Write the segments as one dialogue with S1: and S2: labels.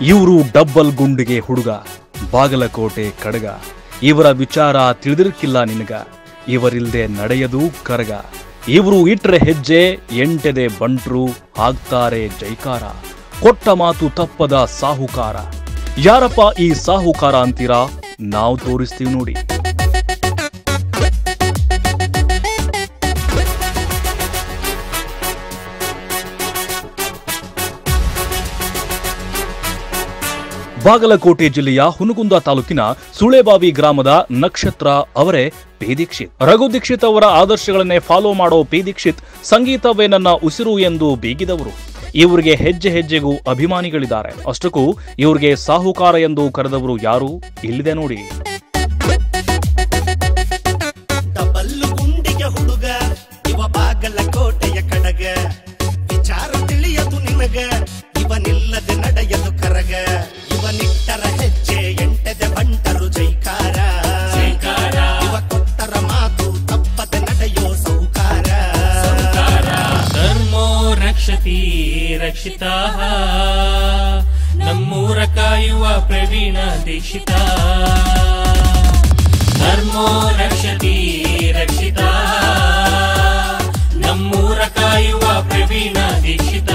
S1: ಇವರು ಡಬ್ಬಲ್ ಗುಂಡಿಗೆ ಹುಡುಗ ಬಾಗಲಕೋಟೆ ಕಡಗ ಇವರ ವಿಚಾರ ತಿಳಿದಿರ್ಕಿಲ್ಲ ನಿನಗ ಇವರಿಲ್ದೆ ನಡೆಯದು ಕರಗ ಇವರು ಇಟ್ರೆ ಹೆಜ್ಜೆ ಎಂಟೆದೆ ಬಂಟ್ರು ಹಾಕ್ತಾರೆ ಜೈಕಾರ ಕೊಟ್ಟ ಮಾತು ತಪ್ಪದ ಸಾಹುಕಾರ ಯಾರಪ್ಪ ಈ ಸಾಹುಕಾರ ಅಂತೀರಾ ನಾವು ತೋರಿಸ್ತೀವಿ ನೋಡಿ ಬಾಗಲಕೋಟೆ ಜಿಲ್ಲೆಯ ಹುನಗುಂದ ತಾಲೂಕಿನ ಸುಳೆಬಾವಿ ಗ್ರಾಮದ ನಕ್ಷತ್ರ ಅವರೇ ಪಿ ದೀಕ್ಷಿತ್ ರಘು ದೀಕ್ಷಿತ್ ಅವರ ಆದರ್ಶಗಳನ್ನೇ ಫಾಲೋ ಮಾಡೋ ಪಿ ದೀಕ್ಷಿತ್ ಸಂಗೀತವೇ ನನ್ನ ಉಸಿರು ಎಂದು ಬೀಗಿದವರು ಇವರಿಗೆ ಹೆಜ್ಜೆ ಹೆಜ್ಜೆಗೂ ಅಭಿಮಾನಿಗಳಿದ್ದಾರೆ ಅಷ್ಟಕ್ಕೂ ಇವರಿಗೆ ಸಾಹುಕಾರ ಎಂದು ಕರೆದವರು ಯಾರು ಇಲ್ಲಿದೆ ನೋಡಿ
S2: ಡಬಲ್ಲು ಗುಂಡಿಗೆ ಹುಡುಗ ಇವ ಬಾಗಲಕೋಟೆಯ ಕಡಗ ವಿಚಾರ ತಿಳಿಯದು ನಿನಗ ಇವನಿಲ್ಲದೆ ನಡೆಯದು ಕರಗ ಇವನಿಟ್ಟರ ಹೆಜ್ಜೆ ಎಂಟದೆ ಬಂಟರು ಜೈಕಾರ ಇವ ಕೊಟ್ಟರ ಮಾತು ತಪ್ಪದೆ ನಡೆಯೋ ಸೌಕಾರ
S3: ಧರ್ಮೋ ರಕ್ಷತಿ ರಕ್ಷಿತಾಃ ನಮ್ಮೂರ ಕಾಯುವ ಪ್ರವೀಣ ದೀಕ್ಷಿತ ಧರ್ಮೋ ರಕ್ಷತಿ ರಕ್ಷಿತಾಃ ನಮ್ಮೂರ ಕಾಯುವ ಪ್ರವೀಣ ದೀಕ್ಷಿತ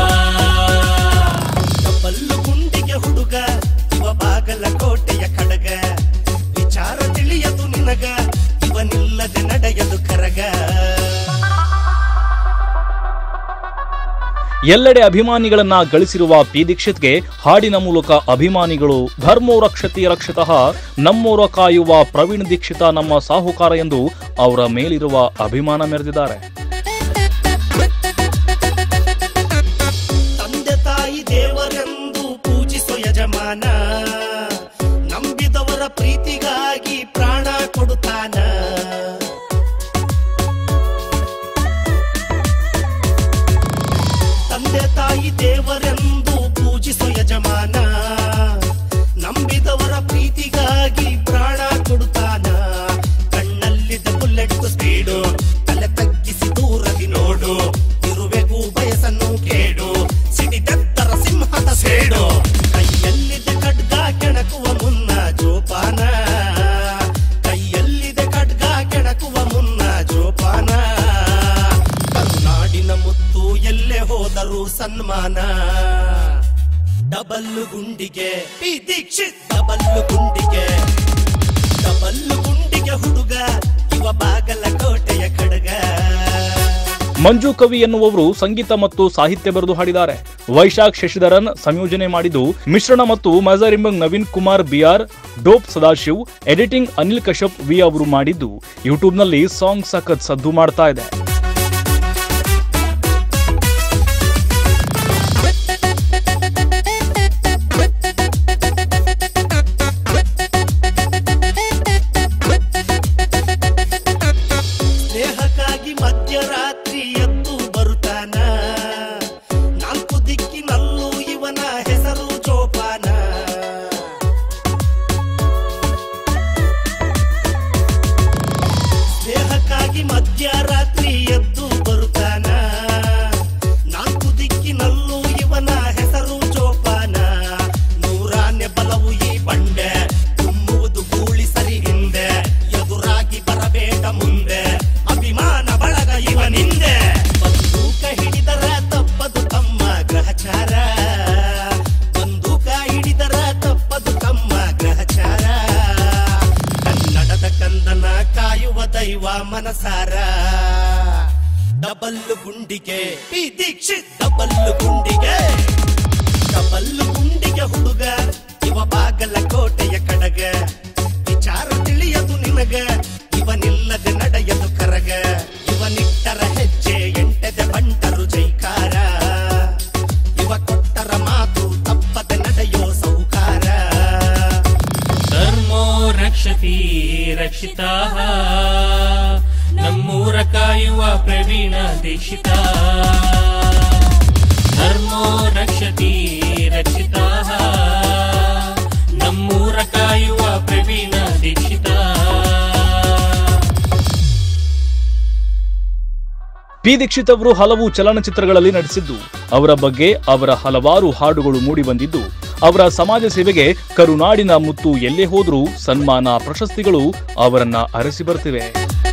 S2: ಡಬಲ್ಲು ಗುಂಡಿಗೆ ಹುಡುಗ ಇವ ಬಾಗಲಕೋಟೆಯ ಕಡಗ ವಿಚಾರ ತಿಳಿಯದು ನಿನಗ ಇವನಿಲ್ಲದೆ ನಡೆಯದು ಕರಗ
S1: ಎಲ್ಲೆಡೆ ಅಭಿಮಾನಿಗಳನ್ನ ಗಳಿಸಿರುವ ಪಿ ದೀಕ್ಷಿತ್ಗೆ ಹಾಡಿನ ಮೂಲಕ ಅಭಿಮಾನಿಗಳು ಧರ್ಮೋ ರಕ್ಷತಿ ರಕ್ಷತಃ ನಮ್ಮೋರ ಕಾಯುವ ಪ್ರವೀಣ್ ದೀಕ್ಷಿತ ನಮ್ಮ ಸಾಹುಕಾರ ಎಂದು ಅವರ ಮೇಲಿರುವ ಅಭಿಮಾನ ಮೆರೆದಿದ್ದಾರೆ
S2: ತಂದೆ ತಾಯಿ ದೇವರೆಂದು ಪೂಜಿಸೋ ಯಜಮಾನ ನಂಬಿದವರ ಪ್ರೀತಿಗಾಗಿ ಪ್ರಾಣ ಕೊಡುತ್ತಾನ ತಂದೆ ತಾಯಿ ದೇವರೆಂದು ಪೂಜಿಸೋ ಯಜಮಾನ ನಂಬಿದವರ ಪ್ರೀತಿಗಾಗಿ ಪ್ರಾಣ ಕೊಡುತ್ತಾನ ಕಣ್ಣಲ್ಲಿದ್ದ ಬುಲೆಟ್ ಸ್ಪೀಡು ತಲೆ ತಗ್ಗಿಸಿ ದೂರದಿ ನೋಡು ಇರುವೆಗೂ ಬಯಸನ್ನು ಕೇಡು ಸಿಡಿದೆತ್ತರ ಸಿಂಹದ ಸೇಡು ಕೈಯಲ್ಲಿದ್ದ ಖಡ್ಗ ಕೆಣಕುವ ಮುನ್ನ ಜೋಪಾನ ಕೈಯಲ್ಲಿದೆ ಖಡ್ಗ ಕೆಣಕುವ ಮುನ್ನ ಜೋಪಾನ ಕರುನಾಡಿನ ಮುತ್ತು ಎಲ್ಲೇ ಹೋದರೂ ಸನ್ಮಾನ ಡಬಲ್ಲು ಗುಂಡಿಗೆ ಪಿ ದೀಕ್ಷಿತ್ ಡಬಲ್ಲು ಗುಂಡಿಗೆ ಡಬಲ್ಲು ಗುಂಡಿಗೆ ಹುಡುಗ ಇವ ಬಾಗಲಕೋಟೆಯ ಕಡಗ
S1: ಮಂಜು ಕವಿ ಎನ್ನುವವರು ಸಂಗೀತ ಮತ್ತು ಸಾಹಿತ್ಯ ಬರೆದು ಹಾಡಿದ್ದಾರೆ ವೈಶಾಖ್ ಶಶಿಧರನ್ ಸಂಯೋಜನೆ ಮಾಡಿದ್ದು ಮಿಶ್ರಣ ಮತ್ತು ಮಜರಿಂಬಂಗ್ Naveen Kumar BR DOP Sadashiv editing Anil Kashyap V ಅವರು ಮಾಡಿದ್ದು ಯೂಟ್ಯೂಬ್ನಲ್ಲಿ ಸಾಂಗ್ ಸಖತ್ ಸದ್ದು ಮಾಡ್ತಾ ಇದೆ
S2: ಸ್ನೇಹಕ್ಕಾಗಿ ಮಧ್ಯರಾತ್ರಿ ಎದ್ದು ಬರುತ್ತಾನ ನಾಲ್ಕು ದಿಕ್ಕಿನಲ್ಲೂ ಇವನ ಹೆಸರು ಜೋಪಾನ ಸ್ನೇಹಕ್ಕಾಗಿ ಮಧ್ಯರಾತ್ರಿ ಎದ್ದು ಬರುತ್ತಾನ ನಾಲ್ಕು ದಿಕ್ಕಿನಲ್ಲೂ ಇವನ ಹೆಸರು ಜೋಪಾನ ನೂರಾನೆ ಬಲವು ಈ ಬಂಡೆ ತುಂಬುವುದು ಗೂಳಿ ಸರಿ ಹಿಂದೆ ಎದುರಾಗಿ ಬರಬೇಡ ಮುಂದೆ ಅಭಿಮಾನ ಬಳಗ ಇವನಿಂದೆ ಬಂದೂಕ ಹಿಡಿದರ ತಪ್ಪದು ತಮ್ಮ ಗ್ರಹಚಾರ ಬಂದೂಕ ಹಿಡಿದರ ತಪ್ಪದು ತಮ್ಮ ಗ್ರಹಚಾರ ಕನ್ನಡದ ಕಂದನ ಕಾಯುವ ದೈವ ಮನಸಾರ ಡಬಲ್ಲು ಗುಂಡಿಗೆ ಪಿ ದೀಕ್ಷಿತ್ ಡಬಲ್ಲು ಗುಂಡಿಗೆ ಡಬಲ್ಲು ಗುಂಡಿಗೆ ಹುಡುಗ ಇವ ಬಾಗಲಕೋಟೆಯ ಕಡಗ ವಿಚಾರ ತಿಳಿಯದು ನಿನಗ ಇವನಿಲ್ಲದೆ ನಡೆಯದು ಕರಗ ಇವನಿಟ್ಟರ ಹೆಜ್ಜೆ ಎಂಟದೆ ಬಂಟರು ಜೈಕಾರ ಇವ ಕೊಟ್ಟರ ಮಾತು ತಪ್ಪದೆ ನಡೆಯೋ ಸೌಕಾರ
S3: ಧರ್ಮೋ ರಕ್ಷತಿ ರಕ್ಷಿತಾಃ ನಮ್ಮೂರ ಕಾಯುವ ಪ್ರವೀಣ ದೀಕ್ಷಿತ ಧರ್ಮೋ ರಕ್ಷತಿ ರಕ್ಷಿತಾಃ ನಮ್ಮೂರ ಕಾಯುವ ಪ್ರವೀಣ ದೀಕ್ಷಿತ
S1: ಪಿ ದೀಕ್ಷಿತ್ ಅವರು ಹಲವು ಚಲನಚಿತ್ರಗಳಲ್ಲಿ ನಟಿಸಿದ್ದು ಅವರ ಬಗ್ಗೆ ಅವರ ಹಲವಾರು ಹಾಡುಗಳು ಮೂಡಿ ಬಂದಿದ್ದು ಅವರ ಸಮಾಜ ಸೇವೆಗೆ ಕರುನಾಡಿನ ಮುತ್ತು ಎಲ್ಲೇ ಹೋದರೂ ಸನ್ಮಾನ ಪ್ರಶಸ್ತಿಗಳು ಅವರನ್ನ ಅರಸಿ ಬರ್ತಿವೆ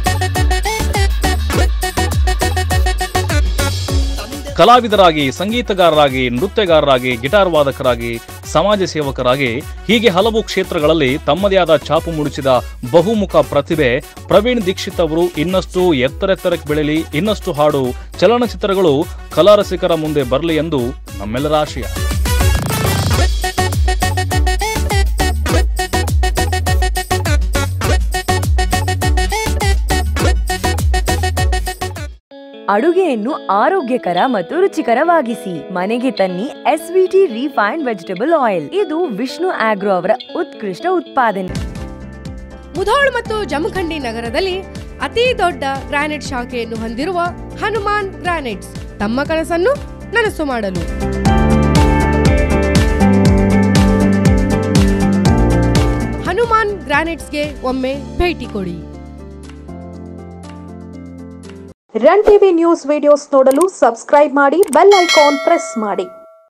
S1: ಕಲಾವಿದರಾಗಿ ಸಂಗೀತಗಾರರಾಗಿ ನೃತ್ಯಗಾರರಾಗಿ ಗಿಟಾರ್ ವಾದಕರಾಗಿ ಸಮಾಜ ಸೇವಕರಾಗಿ ಹೀಗೆ ಹಲವು ಕ್ಷೇತ್ರಗಳಲ್ಲಿ ತಮ್ಮದೇ ಆದ ಛಾಪು ಮೂಡಿಸಿದ ಬಹುಮುಖ ಪ್ರತಿಭೆ ಪ್ರವೀಣ್ ದೀಕ್ಷಿತ್ ಅವರು ಇನ್ನಷ್ಟು ಎತ್ತರೆತ್ತರಕ್ಕೆ ಬೆಳೆಯಲಿ ಇನ್ನಷ್ಟು ಹಾಡು ಚಲನಚಿತ್ರಗಳು ಕಲಾರಸಿಕರ ಮುಂದೆ ಬರಲಿ ಎಂದು ನಮ್ಮೆಲ್ಲರ ಆಶಯ
S4: ಅಡುಗೆಯನ್ನು ಆರೋಗ್ಯಕರ ಮತ್ತು ರುಚಿಕರವಾಗಿಸಿ ಮನೆಗೆ ತನ್ನಿ ಎಸ್ವಿಟಿ ರಿಫೈನ್ಡ್ ವೆಜಿಟಬಲ್ ಆಯಿಲ್ ಇದು ವಿಷ್ಣು ಆಗ್ರೋ ಅವರ ಉತ್ಕೃಷ್ಟ ಉತ್ಪಾದನೆ
S5: ಮುಧೋಳ್ ಮತ್ತು ಜಮಖಂಡಿ ನಗರದಲ್ಲಿ ಅತಿ ದೊಡ್ಡ ಗ್ರಾನೈಟ್ ಶಾಖೆಯನ್ನು ಹೊಂದಿರುವ ಹನುಮಾನ್ ಗ್ರಾನೈಟ್ಸ್ ತಮ್ಮ ಕನಸನ್ನು ನನಸು ಮಾಡಲು ಹನುಮಾನ್ ಗ್ರಾನೈಟ್ಸ್ಗೆ ಒಮ್ಮೆ ಭೇಟಿ ಕೊಡಿ
S6: ರನ್ ಟಿವಿ ನ್ಯೂಸ್ ವಿಡಿಯೋಸ್ ನೋಡಲು ಸಬ್ಸ್ಕ್ರೈಬ್ ಮಾಡಿ ಬೆಲ್ ಐಕಾನ್ ಪ್ರೆಸ್ ಮಾಡಿ